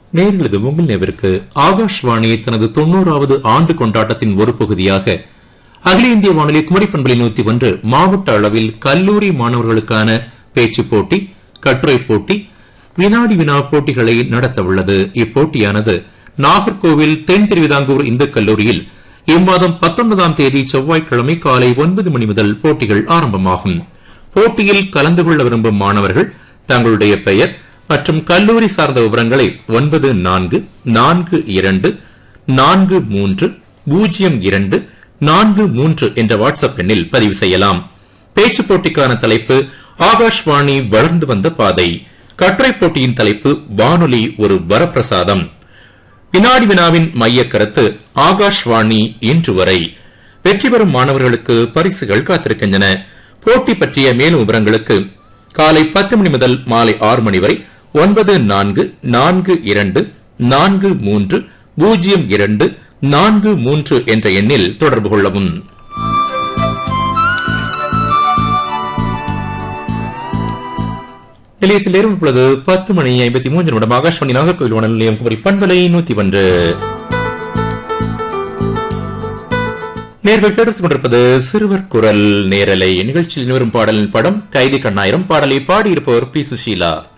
நேர்களது உங்கள் நினைவிற்கு ஆகாஷ்வாணி தனது தொண்ணூறாவது ஆண்டு கொண்டாட்டத்தின் ஒரு பகுதியாக அகில இந்திய வானொலி குமரி பண்பலை நூத்தி ஒன்று மாவட்ட அளவில் கல்லூரி மாணவர்களுக்கான பேச்சுப் போட்டி கட்டுரை போட்டி வினாடி வினா போட்டிகளை நடத்த உள்ளது இப்போட்டியானது நாகர்கோவில் தென் திருவிதாங்கூர் இந்து கல்லூரியில் இம்மாதம் பத்தொன்பதாம் தேதி செவ்வாய்க்கிழமை காலை ஒன்பது மணி முதல் போட்டிகள் ஆரம்பமாகும் போட்டியில் கலந்து கொள்ள விரும்பும் மாணவர்கள் தங்களுடைய பெயர் மற்றும் கல்லூரி சார்ந்த விவரங்களை ஒன்பது நான்கு நான்கு இரண்டு நான்கு மூன்று பூஜ்ஜியம் இரண்டு நான்கு மூன்று என்ற வாட்ஸ்அப் எண்ணில் பதிவு செய்யலாம் பேச்சுப் போட்டிக்கான தலைப்பு ஆகாஷ்வாணி வளர்ந்து வந்த பாதை கட்டுரை போட்டியின் தலைப்பு வானொலி ஒரு வரப்பிரசாதம் வினாடி வினாவின் மைய கருத்து ஆகாஷ்வாணி இன்று வரை வெற்றி பெறும் மாணவர்களுக்கு பரிசுகள் காத்திருக்கின்றன போட்டி பற்றிய மேலும் விவரங்களுக்கு காலை பத்து மணி முதல் மாலை ஆறு மணி வரை ஒன்பது நான்கு நான்கு இரண்டு நான்கு மூன்று பூஜ்ஜியம் இரண்டு நான்கு மூன்று என்ற எண்ணில் தொடர்பு கொள்ளவும் நிலையத்தில் நேரம் இப்பொழுது பத்து மணி ஐம்பத்தி மூன்று நிமிடம் ஆகாஷ்வாணி நாகர்கோவில் வானொலி நிலையம் குமரி பண்பலை நூத்தி ஒன்று நேர்கள் கேட்டு கொண்டிருப்பது சிறுவர் குரல் நேரலை நிகழ்ச்சியில் வரும் பாடலின் படம் கைதி கண்ணாயிரம் பாடலை பாடியிருப்பவர் பி சுஷீலா